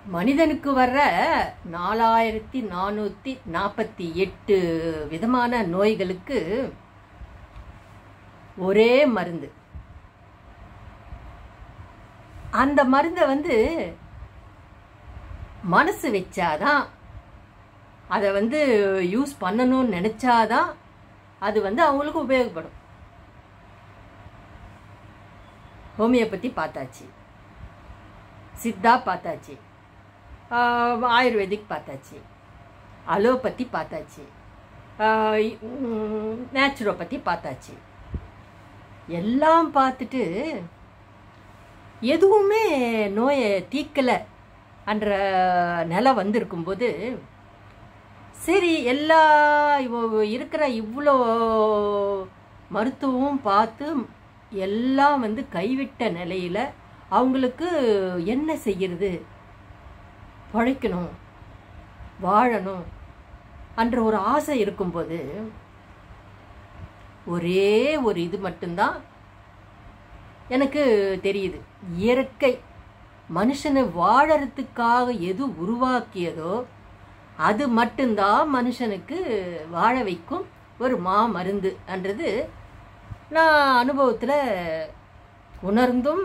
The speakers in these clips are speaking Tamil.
மனிதனுக்கு வர்ற நாலாயிரத்தி நானூற்றி நாற்பத்தி எட்டு விதமான நோய்களுக்கு ஒரே மருந்து அந்த மருந்தை வந்து மனசு வச்சாதான் அதை வந்து யூஸ் பண்ணணும்னு நினச்சாதான் அது வந்து அவங்களுக்கு உபயோகப்படும் ஹோமியோபதி பார்த்தாச்சு சித்தா பார்த்தாச்சு ஆஹ் ஆயுர்வேதிக் பார்த்தாச்சு அலோபதி பார்த்தாச்சு நேச்சுரோபதி பார்த்தாச்சு எல்லாம் பார்த்துட்டு எதுவுமே நோயை தீர்க்கலை என்ற நிலை வந்திருக்கும்போது சரி எல்லா இவ- இருக்கிற இவ்வளோ மருத்துவம் பார்த்து எல்லாம் வந்து கைவிட்ட நிலையில அவங்களுக்கு என்ன செய்யறது பழைக்கணும் வாழணும் என்ற ஒரு ஆசை இருக்கும்போது ஒரே ஒரு இது மட்டும்தான் எனக்கு தெரியுது இயற்கை மனுஷனை வாழறதுக்காக எது உருவாக்கியதோ அது மட்டும்தான் மனுஷனுக்கு வாழ வைக்கும் ஒரு மா மருந்து என்றது நான் அனுபவத்தில் உணர்ந்தும்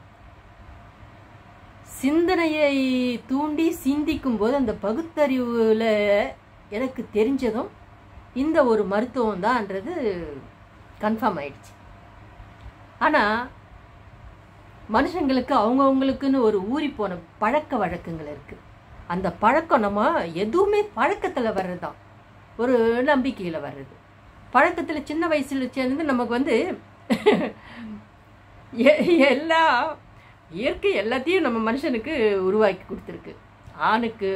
சிந்தனையை தூண்டி சிந்திக்கும் போது அந்த பகுத்தறிவில் எனக்கு தெரிஞ்சதும் இந்த ஒரு மருத்துவம் தான்ன்றது கன்ஃபார்ம் ஆயிடுச்சு ஆனால் மனுஷங்களுக்கு அவங்கவுங்களுக்குன்னு ஒரு ஊறி போன பழக்க வழக்கங்கள் இருக்குது அந்த பழக்கம் நம்ம எதுவுமே பழக்கத்தில் வர்றது தான் ஒரு நம்பிக்கையில் வர்றது பழக்கத்தில் சின்ன வயசில் சேர்ந்து நமக்கு வந்து எ- எல்லா இயற்கை எல்லாத்தையும் நம்ம மனுஷனுக்கு உருவாக்கி கொடுத்துருக்கு ஆணுக்கு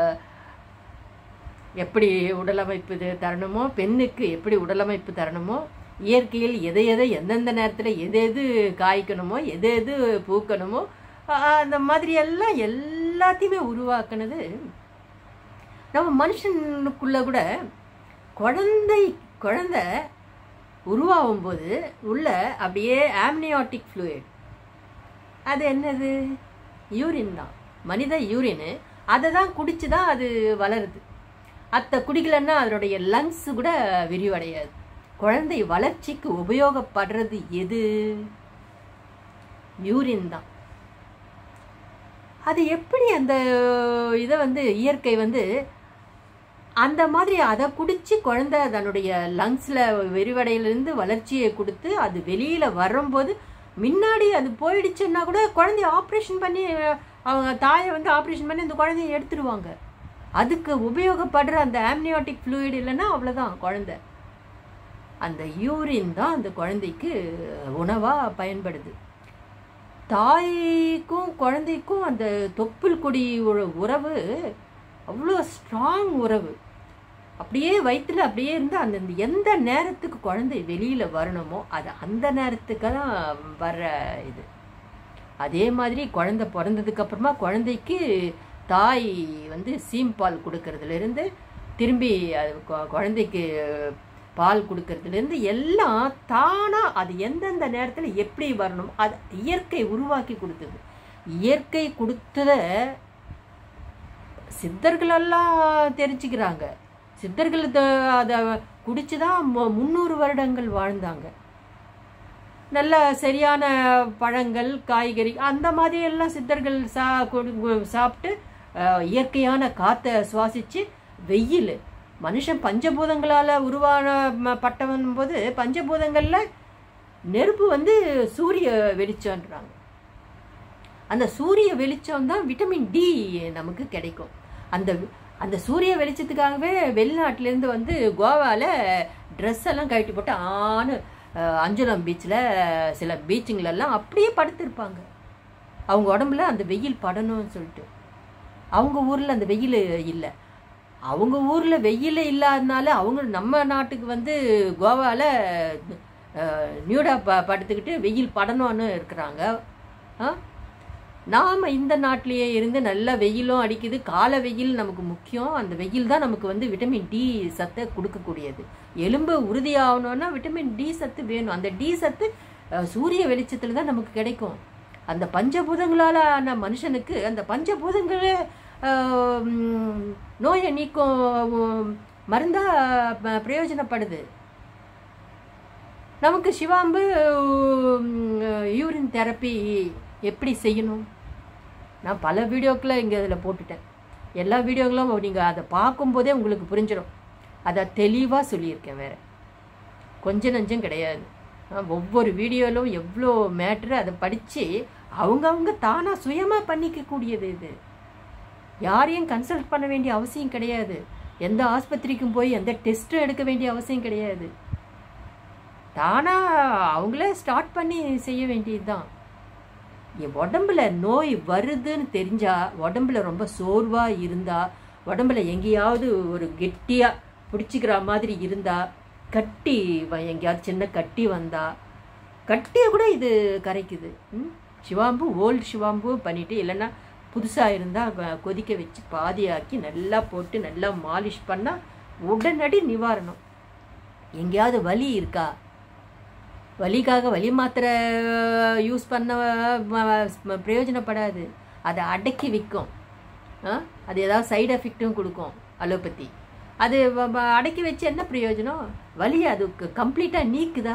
எப்படி உடலமைப்பு இது தரணுமோ பெண்ணுக்கு எப்படி உடலமைப்பு தரணுமோ இயற்கையில் எதை எதை எந்தெந்த நேரத்தில் எது எது காய்க்கணுமோ எது எது பூக்கணுமோ ஆஹ் அந்த மாதிரி எல்லாம் எல்லாத்தையுமே உருவாக்குனது நம்ம மனுஷனுக்குள்ள கூட குழந்தை குழந்தை உருவாகும் போது உள்ள அப்படியே ஆம்னியாட்டிக் ஃப்ளூயிட் அது என்னது யூரின் தான் மனித யூரின் அதை தான் குடிச்சு தான் அது வளருது அத்தை குடிக்கலன்னா அதனுடைய லங்ஸ் கூட விரிவடையாது குழந்தை வளர்ச்சிக்கு உபயோகப்படுறது எது யூரின் தான் அது எப்படி அந்த இதை வந்து இயற்கை வந்து அந்த மாதிரி அதை குடிச்சு குழந்தை தன்னுடைய லங்ஸ்ல விரிவடையிலிருந்து வளர்ச்சியை கொடுத்து அது வெளியில வரும்போது முன்னாடி அது போயிடுச்சுன்னா கூட குழந்தைய ஆப்ரேஷன் பண்ணி அவங்க தாயை வந்து ஆப்ரேஷன் பண்ணி அந்த குழந்தைய எடுத்துடுவாங்க அதுக்கு உபயோகப்படுற அந்த ஆம்னியாட்டிக் ஃப்ளூயிட் இல்லைன்னா அவ்வளோதான் குழந்தை அந்த யூரின் தான் அந்த குழந்தைக்கு உணவாக பயன்படுது தாய்க்கும் குழந்தைக்கும் அந்த தொப்புள் கொடி உற- உறவு அவ்வளோ ஸ்ட்ராங் உறவு அப்படியே வயிற்றுல அப்படியே இருந்து அந்த அந்த எந்த நேரத்துக்கு குழந்தை வெளியில வரணுமோ அது அந்த நேரத்துக்கு தான் வர்ற இது அதே மாதிரி குழந்தை பிறந்ததுக்கு அப்புறமா குழந்தைக்கு தாய் வந்து சீம்பால் கொடுக்கறதுல இருந்து திரும்பி அது கு- குழந்தைக்கு பால் கொடுக்கறதுல இருந்து எல்லாம் தானா அது எந்தெந்த நேரத்துல எப்படி வரணும் அது இயற்கை உருவாக்கி கொடுத்தது இயற்கை கொடுத்தத சித்தர்களெல்லாம் தெரிஞ்சுக்கிறாங்க சித்தர்கள் த- அதை குடிச்சுதான் மு- முந்நூறு வருடங்கள் வாழ்ந்தாங்க நல்ல சரியான பழங்கள் காய்கறி அந்த மாதிரி எல்லாம் சித்தர்கள் சா கொடு- சாப்பிட்டு அஹ், இயற்கையான காத்தை சுவாசிச்சு வெயில் மனுஷன் பஞ்சபூதங்களால உருவான ம- பட்டவன் போது பஞ்சபூதங்கள்ல நெருப்பு வந்து சூரிய வெளிச்சம்ன்றாங்க அந்த சூரிய வெளிச்சம் தான் விட்டமின் டி நமக்கு கிடைக்கும் அந்த அந்த சூரிய வெளிச்சத்துக்காகவே வெளிநாட்டிலேருந்து வந்து கோவாவில் ட்ரெஸ் எல்லாம் கழட்டி போட்டு ஆணு அஹ், அஞ்சுலம் பீச்சில் சில பீச்சுங்களெல்லாம் அப்படியே படுத்திருப்பாங்க அவங்க உடம்புல அந்த வெயில் படணும்னு சொல்லிட்டு அவங்க ஊரில் அந்த வெயில் இல்லை அவங்க ஊரில் வெயில் இல்லாதனால அவங்க நம்ம நாட்டுக்கு வந்து கோவாவில் நியூடா ப படுத்துக்கிட்டு வெயில் படணும்னு இருக்கிறாங்க ஆ நாம் இந்த நாட்டிலேயே இருந்து நல்ல வெயிலும் அடிக்குது கால வெயில் நமக்கு முக்கியம் அந்த வெயில் தான் நமக்கு வந்து விட்டமின் டி சத்தை கொடுக்கக்கூடியது எலும்பு உறுதியாகணும்னா விட்டமின் டி சத்து வேணும் அந்த டி சத்து அஹ், சூரிய வெளிச்சத்தில் தான் நமக்கு கிடைக்கும் அந்த பஞ்சபூதங்களால் ஆன மனுஷனுக்கு அந்த பஞ்சபூதங்களே ஆஹ், ம், நோயை நீக்கும் உம், மருந்தா ப- பிரயோஜனப்படுது நமக்கு சிவாம்பு யூரின் தெரப்பி எப்படி செய்யணும் நான் பல வீடியோக்களை இங்கே இதில் போட்டுட்டேன் எல்லா வீடியோக்களும் நீங்கள் அதை பார்க்கும்போதே உங்களுக்கு புரிஞ்சிடும் அதை தெளிவாக சொல்லியிருக்கேன் வேறு கொஞ்சம் நஞ்சம் கிடையாது ஆ, ஒவ்வொரு வீடியோவிலும் எவ்வளோ மேட்ரு அதை படித்து அவங்கவுங்க தானாக சுயமாக பண்ணிக்கக்கூடியது இது யாரையும் கன்சல்ட் பண்ண வேண்டிய அவசியம் கிடையாது எந்த ஆஸ்பத்திரிக்கும் போய் எந்த டெஸ்ட்டும் எடுக்க வேண்டிய அவசியம் கிடையாது தானாக அவங்களே ஸ்டார்ட் பண்ணி செய்ய வேண்டியது தான் என் உடம்புல நோய் வருதுன்னு தெரிஞ்சா உடம்புல ரொம்ப சோர்வா இருந்தா உடம்புல எங்கேயாவது ஒரு கெட்டியா பிடிச்சிக்கிற மாதிரி இருந்தா கட்டி வ- எங்கேயாவது சின்ன கட்டி வந்தா கட்டியை கூட இது கரைக்குது ம்? சிவாம்பு ஓல்டு சிவாம்பு பண்ணிட்டு இல்லைன்னா புதுசாக இருந்தால் கொதிக்க வச்சு பாதியாக்கி நல்லா போட்டு நல்லா மாலிஷ் பண்ணால் உடனடி நிவாரணம் எங்கேயாவது வலி இருக்கா வலிக்காக வலி மாத்திரை யூஸ் பண்ண ம- ம- பிரயோஜனப்படாது அதை அடக்கி விற்கும் ஆ? அது ஏதாவது சைடு எஃபெக்ட்டும் கொடுக்கும் அலோபதி அது வ- வ- அடக்கி வச்சு என்ன பிரயோஜனம் வலி அது கம்ப்ளீட்டாக நீக்குதா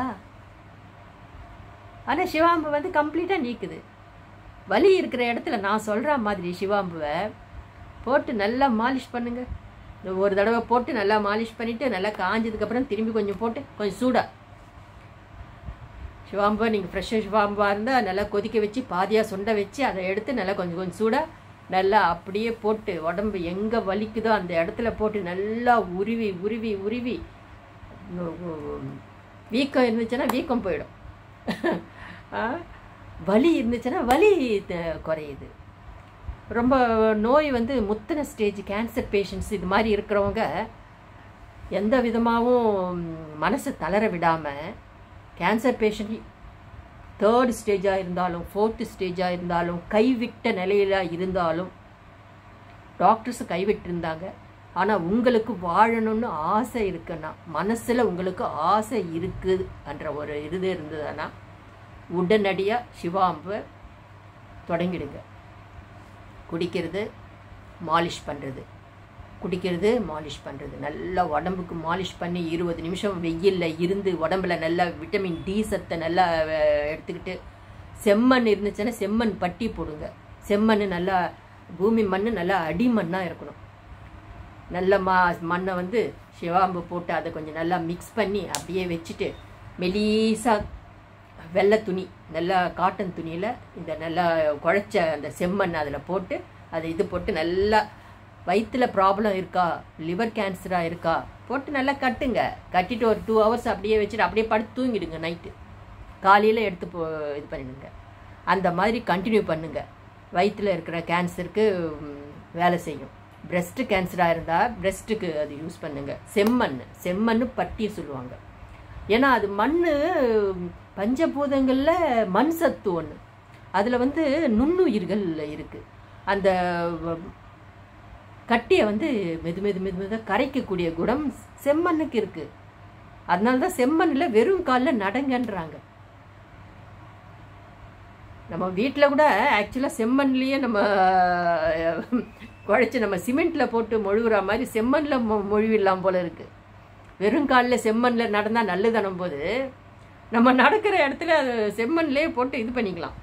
ஆனால் சிவாம்பு வந்து கம்ப்ளீட்டாக நீக்குது வலி இருக்கிற இடத்துல நான் சொல்கிற மாதிரி சிவாம்புவை போட்டு நல்லா மாலிஷ் பண்ணுங்க ஒரு தடவை போட்டு நல்லா மாலிஷ் பண்ணிவிட்டு நல்லா காஞ்சதுக்கப்புறம் திரும்பி கொஞ்சம் போட்டு கொஞ்சம் சூடாக சிவாம்பு நீங்கள் ஃப்ரெஷ்ஷாக சிவாம்பாக இருந்தால் நல்லா கொதிக்க வச்சு பாதியாக சுண்ட வச்சு அதை எடுத்து நல்லா கொஞ்சம் கொஞ்சம் சூடாக நல்லா அப்படியே போட்டு உடம்பு எங்கே வலிக்குதோ அந்த இடத்துல போட்டு நல்லா உருவி உருவி உருவி உ- உ- வீக்கம் இருந்துச்சுன்னா வீக்கம் போயிடும் ஆ? வலி இருந்துச்சுன்னா வலி த- குறையுது ரொம்ப நோய் வந்து முத்தின ஸ்டேஜ் கேன்சர் பேஷண்ட்ஸ் இது மாதிரி இருக்கிறவங்க எந்த விதமாகவும் மனசை தளர விடாமல் கேன்சர் பேஷண்ட் தேர்ட் ஸ்டேஜாக இருந்தாலும் ஃபோர்த்து ஸ்டேஜாக இருந்தாலும் கைவிட்ட நிலையில இருந்தாலும் டாக்டர்ஸ் கைவிட்டு இருந்தாங்க ஆனால் உங்களுக்கு வாழணும்னு ஆசை இருக்குன்னா மனசில் உங்களுக்கு ஆசை இருக்குன்ற ஒரு இது இருந்ததுன்னா உடனடியாக சிவாம்பை தொடங்கிடுங்க குடிக்கிறது மாலிஷ் பண்ணுறது குடிக்கிறது மாலிஷ் பண்ணுறது நல்லா உடம்புக்கு மாலிஷ் பண்ணி இருபது நிமிஷம் வெயிலில் இருந்து உடம்புல நல்லா விட்டமின் டி சத்தை நல்லா அஹ், எடுத்துக்கிட்டு செம்மண் இருந்துச்சுன்னா செம்மண் பட்டி போடுங்க செம்மண் நல்லா பூமி மண் நல்லா அடிமண்ணாக இருக்கணும் நல்ல மா மண்ணை வந்து சிவாம்பு போட்டு அதை கொஞ்சம் நல்லா மிக்ஸ் பண்ணி அப்படியே வச்சுட்டு மெலீஸா வெள்ளை துணி நல்லா காட்டன் துணியில் இந்த நல்லா குழைச்ச அந்த செம்மண் அதில் போட்டு அதை இது போட்டு நல்லா வயிற்றுல ப்ராப்ளம் இருக்கா லிவர் கேன்சராக இருக்கா போட்டு நல்லா கட்டுங்க கட்டிட்டு ஒரு டூ ஹவர்ஸ் அப்படியே வச்சுட்டு அப்படியே படுத்து தூங்கிடுங்க நைட்டு காலையில் எடுத்து போ இது பண்ணிடுங்க அந்த மாதிரி கண்டினியூ பண்ணுங்க வயிற்றுல இருக்கிற கேன்சருக்கு ம், வேலை செய்யும் breast கேன்சராக இருந்தால் breastக்கு அது யூஸ் பண்ணுங்க செம்மண் செம்மண் பட்டி சொல்லுவாங்க ஏன்னா அது மண் பஞ்சபூதங்களில் மண் சத்து ஒன்று அதில் வந்து நுண்ணுயிர்கள் இருக்குது அந்த வ- கட்டியை வந்து மெது மெது மெது மெதுவாக கரைக்கக்கூடிய குணம் செம்மண்ணுக்கு இருக்குது அதனால தான் செம்மண்ணில் வெறும் காலில் நடங்கன்றாங்க நம்ம வீட்டில் கூட ஆக்சுவலாக செம்மண்லேயே நம்ம அஹ், குழைச்சி நம்ம சிமெண்ட்டில் போட்டு மொழுகுற மாதிரி செம்மண்ணில் மொ மொழிவிடலாம் போல இருக்குது வெறும் காலில் செம்மண்ணில் நடந்தால் நல்லதானும் போது நம்ம நடக்கிற இடத்துல அது செம்மண்லேயே போட்டு இது பண்ணிக்கலாம்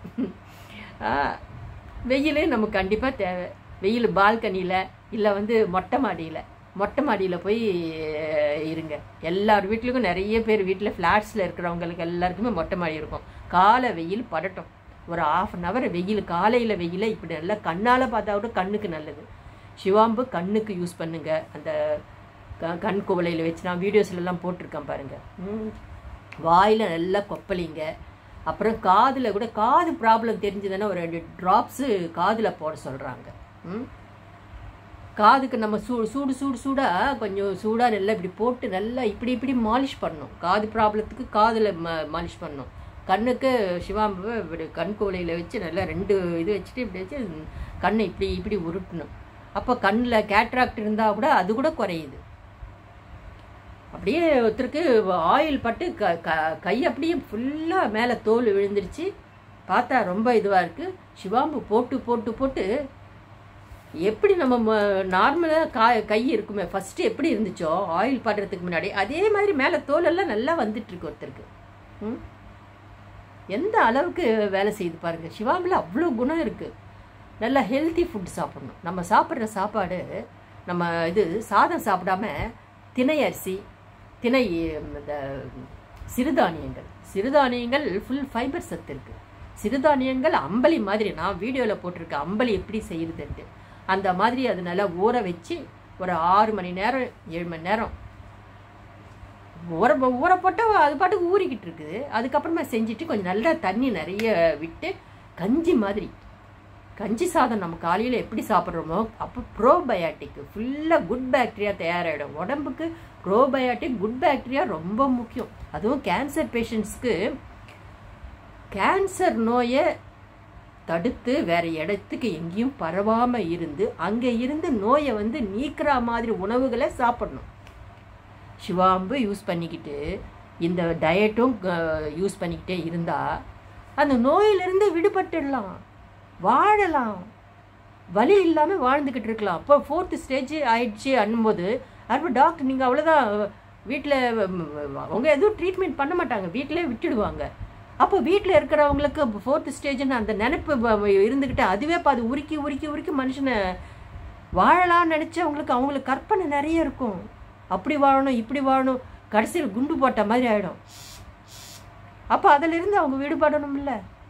வெயில் நமக்கு கண்டிப்பாக தேவை வெயில் பால்கனியில் இல்லை வந்து மொட்டை மாடியில் மொட்டை மாடியில் போய் அஹ், இருங்க எல்லார் வீட்லேயும் நிறைய பேர் வீட்டில் ஃப்ளாட்ஸில் இருக்கிறவங்களுக்கு எல்லாருக்குமே மொட்டை மாடி இருக்கும் காலை வெயில் படட்டும் ஒரு ஆஃப் அன் ஹவர் வெயில் காலையில் வெயில இப்படி நல்லா கண்ணால் பார்த்தா கூட கண்ணுக்கு நல்லது சிவாம்பு கண்ணுக்கு யூஸ் பண்ணுங்க அந்த க- கண் குவளையில் வச்சு நான் வீடியோஸ்லலாம் போட்டிருக்கேன் பாருங்க ம். வாயில் நல்லா கொப்பளிங்க அப்புறம் காதில் கூட காது ப்ராப்ளம் தெரிஞ்சதுன்னா ஒரு ரெண்டு ட்ராப்ஸு காதில் போட சொல்கிறாங்க ம் காதுக்கு நம்ம சூ சூடு சூடு சூடாக கொஞ்சம் சூடாக நல்லா இப்படி போட்டு நல்லா இப்படி இப்படி மாலிஷ் பண்ணணும் காது ப்ராப்ளத்துக்கு காதில் ம மாலிஷ் பண்ணணும் கண்ணுக்கு சிவாம்பு இப்படி கண் கோலையில் வச்சு நல்லா ரெண்டு இது வச்சுட்டு இப்படி வச்சு கண்ணை இப்படி இப்படி உருட்டணும் அப்போ கண்ணில் கேட்ராக்ட் இருந்தால் கூட அது கூட குறையுது அப்படியே ஒருத்தருக்கு ஆயில் பட்டு க க கை அப்படியே ஃபுல்லாக மேலே தோல் விழுந்துருச்சு பார்த்தா ரொம்ப இதுவாக இருக்குது சிவாம்பு போட்டு போட்டு போட்டு எப்படி நம்ம நார்மலாக கா கை இருக்குமே ஃபஸ்ட்டு எப்படி இருந்துச்சோ ஆயில் படுறதுக்கு முன்னாடி அதே மாதிரி மேலே தோலெல்லாம் நல்லா வந்துட்டுருக்கு ஒருத்தருக்கு ம் எந்த அளவுக்கு வேலை செய்யுது பாருங்க சிவாம்பில் அவ்வளோ குணம் இருக்குது நல்லா ஹெல்த்தி ஃபுட் சாப்பிடணும் நம்ம சாப்பிட்ற சாப்பாடு நம்ம இது சாதம் சாப்பிடாம திணை அரிசி திணை இந்த சிறுதானியங்கள் சிறுதானியங்கள் ஃபுல் ஃபைபர் சத்து இருக்குது சிறுதானியங்கள் அம்பளி மாதிரி நான் வீடியோவில் போட்டிருக்கேன் அம்பளி எப்படி செய்யுதுன்ட்டு அந்த மாதிரி அது நல்லா ஊற வச்சு ஒரு ஆறு மணி நேரம் ஏழு மணி நேரம் ஊற ஊற போட்டால் அது பாட்டுக்கு ஊறிக்கிட்டு இருக்குது அதுக்கப்புறமா செஞ்சுட்டு கொஞ்சம் நல்லா தண்ணி நிறைய விட்டு கஞ்சி மாதிரி கஞ்சி சாதம் நம்ம காலையில் எப்படி சாப்பிட்றோமோ அப்போ ப்ரோபயாட்டிக் ஃபுல்லாக குட் பாக்டீரியா தயாராகிடும் உடம்புக்கு ப்ரோபயாட்டிக் குட் பாக்டீரியா ரொம்ப முக்கியம் அதுவும் கேன்சர் பேஷண்ட்ஸ்க்கு கேன்சர் நோயை தடுத்து வேற இடத்துக்கு எங்கேயும் பரவாமல் இருந்து அங்கே இருந்து நோயை வந்து நீக்கிற மாதிரி உணவுகளை சாப்பிடணும் சிவாம்பு யூஸ் பண்ணிக்கிட்டு இந்த டயட்டும் யூஸ் பண்ணிக்கிட்டே இருந்தால் அந்த நோயிலிருந்து விடுபட்டுடலாம் வாழலாம் வலி இல்லாமல் வாழ்ந்துக்கிட்டு இருக்கலாம் அப்போ ஃபோர்த்து ஸ்டேஜ் ஆயிடுச்சு அண்ணும்போது அப்போ டாக்டர் நீங்கள் அவ்வளோதான் வீட்டில் அவங்க எதுவும் ட்ரீட்மெண்ட் பண்ண மாட்டாங்க வீட்டிலே விட்டுடுவாங்க அப்போ வீட்டில் இருக்கிறவங்களுக்கு ஃபோர்த்து ஸ்டேஜ்னு அந்த நினைப்பு இருந்துக்கிட்டு அதுவே இப்போ அது உருக்கி உருக்கி உருக்கி மனுஷனை வாழலாம்னு நினச்சவங்களுக்கு அவங்களுக்கு கற்பனை நிறைய இருக்கும் அப்படி வாழணும் இப்படி வாழணும் கடைசியில் குண்டு போட்ட மாதிரி ஆகிடும் அப்போ அதிலிருந்து அவங்க விடுபடணும்ல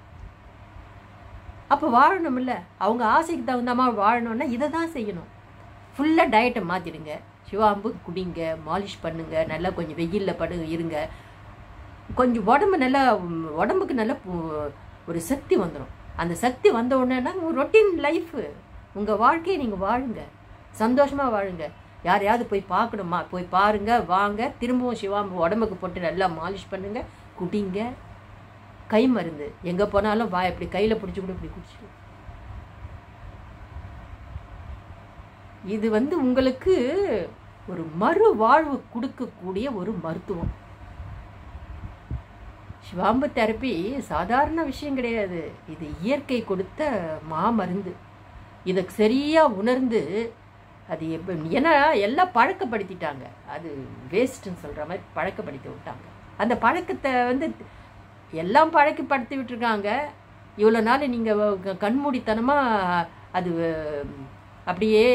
அப்போ வாழணும்ல அவங்க ஆசைக்கு தகுந்த மாதிரி வாழணும்னா இதை தான் செய்யணும் ஃபுல்லாக டயட்டை மாற்றிடுங்க சிவாம்பு குடிங்க மாலிஷ் பண்ணுங்க நல்லா கொஞ்சம் வெயிலில் படு இருங்க கொஞ்சம் உடம்பு நல்லா உடம்புக்கு நல்ல ஒரு சக்தி வந்துடும் அந்த சக்தி வந்த உடனேனா உங்கள் ரொட்டீன் லைஃபு உங்கள் வாழ்க்கையை நீங்கள் வாழுங்க சந்தோஷமாக வாழுங்க யாரையாவது போய் பார்க்கணுமா போய் பாருங்க வாங்க திரும்பவும் சிவாம்பு உடம்புக்கு போட்டு நல்லா மாலிஷ் பண்ணுங்க குடிங்க கை மருந்து எங்கே போனாலும் வா இப்படி கையில் பிடிச்சி கூட இப்படி குடிச்சு இது வந்து உங்களுக்கு ஒரு மறு வாழ்வு கொடுக்கக்கூடிய ஒரு மருத்துவம் சிவாம்பு தெரப்பி சாதாரண விஷயம் கிடையாது இது இயற்கை கொடுத்த மாமருந்து இதை சரியாக உணர்ந்து அது எப்போ ஏன்னா எல்லாம் பழக்கப்படுத்திட்டாங்க அது வேஸ்ட்டுன்னு சொல்கிற மாதிரி பழக்கப்படுத்தி விட்டாங்க அந்த பழக்கத்தை வந்து எல்லாம் பழக்கப்படுத்தி விட்டுருக்காங்க இவ்வளோ நாள் நீங்கள் கண்மூடித்தனமாக அது அப்படியே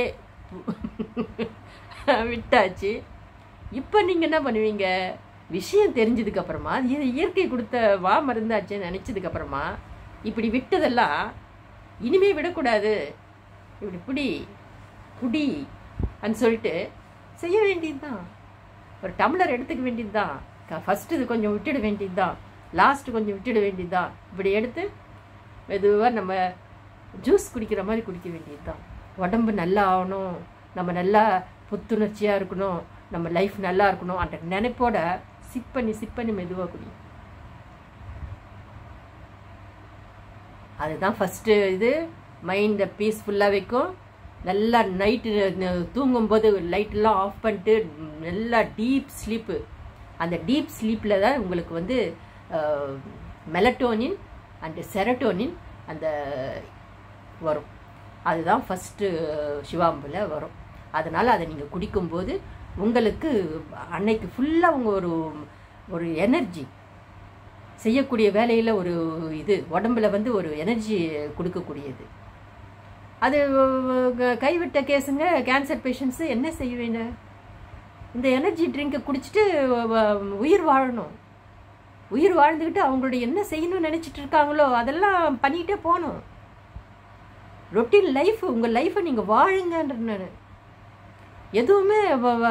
விட்டாச்சு இப்போ நீங்கள் என்ன பண்ணுவீங்க விஷயம் தெரிஞ்சதுக்கப்புறமா இது இயற்கை கொடுத்த வா மருந்தாச்சுன்னு நினச்சதுக்கப்புறமா இப்படி விட்டதெல்லாம் இனிமே விடக்கூடாது இப்படி பிடி குடி அப்படின்னு சொல்லிட்டு செய்ய வேண்டியது தான் ஒரு டம்ளர் எடுத்துக்க வேண்டியது தான் ஃபஸ்ட்டு இது கொஞ்சம் விட்டுட வேண்டியது தான் லாஸ்ட்டு கொஞ்சம் விட்டுட வேண்டியது தான் இப்படி எடுத்து மெதுவாக நம்ம ஜூஸ் குடிக்கிற மாதிரி குடிக்க வேண்டியது தான் உடம்பு நல்லா ஆகணும் நம்ம நல்லா புத்துணர்ச்சியாக இருக்கணும் நம்ம லைஃப் நல்லா இருக்கணும் அந்த நினைப்போட சிப் பண்ணி சிப் பண்ணி மெதுவாக குடி அதுதான் ஃபஸ்ட்டு இது மைண்டை பீஸ்ஃபுல்லாக வைக்கும் நல்லா நைட்டு தூங்கும்போது லைட்டெல்லாம் ஆஃப் பண்ணிட்டு நல்லா டீப் ஸ்லீப்பு அந்த டீப் ஸ்லீப்பில் தான் உங்களுக்கு வந்து மெலட்டோனின் அண்டு செரட்டோனின் அந்த வரும் அதுதான் ஃபஸ்ட்டு சிவாம்பில் வரும் அதனால் அதை நீங்கள் குடிக்கும்போது உங்களுக்கு அன்னைக்கு ஃபுல்லாக உங்கள் ஒரு ஒரு எனர்ஜி செய்யக்கூடிய வேலையில் ஒரு இது உடம்புல வந்து ஒரு எனர்ஜி கொடுக்கக்கூடியது அது கைவிட்ட கேஸுங்க கேன்சர் பேஷண்ட்ஸு என்ன செய்வீங்க இந்த எனர்ஜி ட்ரிங்கை குடிச்சிட்டு உயிர் வாழணும் உயிர் வாழ்ந்துக்கிட்டு அவங்களுடைய என்ன செய்யணும்னு நினச்சிட்டு இருக்காங்களோ அதெல்லாம் பண்ணிகிட்டே போகணும் ரொட்டீன் லைஃப் உங்கள் லைஃப்பை நீங்கள் வாழுங்கன்ற நான் எதுவுமே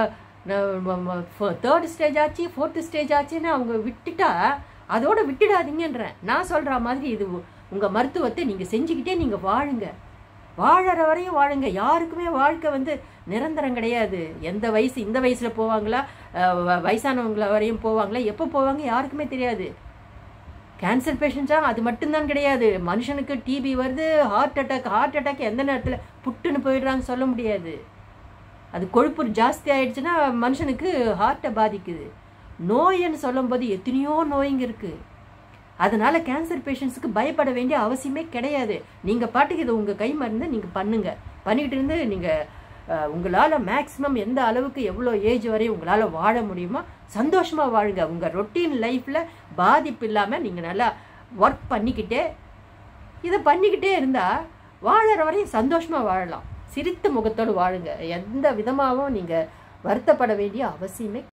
தேர்ட் ஸ்டேஜ் ஆச்சு ஃபோர்த்து ஸ்டேஜ் ஆச்சுன்னு அவங்க விட்டுட்டா அதோட விட்டுடாதீங்கன்றேன் நான் சொல்கிற மாதிரி இது உங்கள் மருத்துவத்தை நீங்கள் செஞ்சுக்கிட்டே நீங்கள் வாழுங்க வாழற வரையும் வாழுங்க யாருக்குமே வாழ்க்கை வந்து நிரந்தரம் கிடையாது எந்த வயசு இந்த வயசில் போவாங்களா வயசானவங்கள வரையும் போவாங்களா எப்போ போவாங்க யாருக்குமே தெரியாது கேன்சர் பேஷண்ட்ஸாக அது மட்டும்தான் கிடையாது மனுஷனுக்கு டிபி வருது ஹார்ட் அட்டாக் ஹார்ட் அட்டாக் எந்த நேரத்தில் புட்டுன்னு போயிடுறாங்க சொல்ல முடியாது அது கொழுப்பு ஜாஸ்தி ஆயிடுச்சுன்னா மனுஷனுக்கு ஹார்ட்டை பாதிக்குது நோயின்னு சொல்லும்போது எத்தனையோ நோய்ங்க இருக்குது அதனால கேன்சர் பேஷண்ட்ஸுக்கு பயப்பட வேண்டிய அவசியமே கிடையாது நீங்க பாட்டுக்கு இதை உங்க கை மருந்து நீங்க பண்ணுங்க பண்ணிட்டு இருந்து நீங்க அஹ், உங்களால மேக்சிமம் எந்த அளவுக்கு எவ்வளோ ஏஜ் வரை உங்களால வாழ முடியுமோ சந்தோஷமா வாழுங்க உங்க ரொட்டீன் லைஃப்ல பாதிப்பு இல்லாம நீங்க நல்லா ஒர்க் பண்ணிக்கிட்டே இதை பண்ணிக்கிட்டே இருந்தா வாழற வரையும் சந்தோஷமா வாழலாம் சிரித்த முகத்தோடு வாழுங்க எந்த விதமாகவும் நீங்க வருத்தப்பட வேண்டிய அவசியமே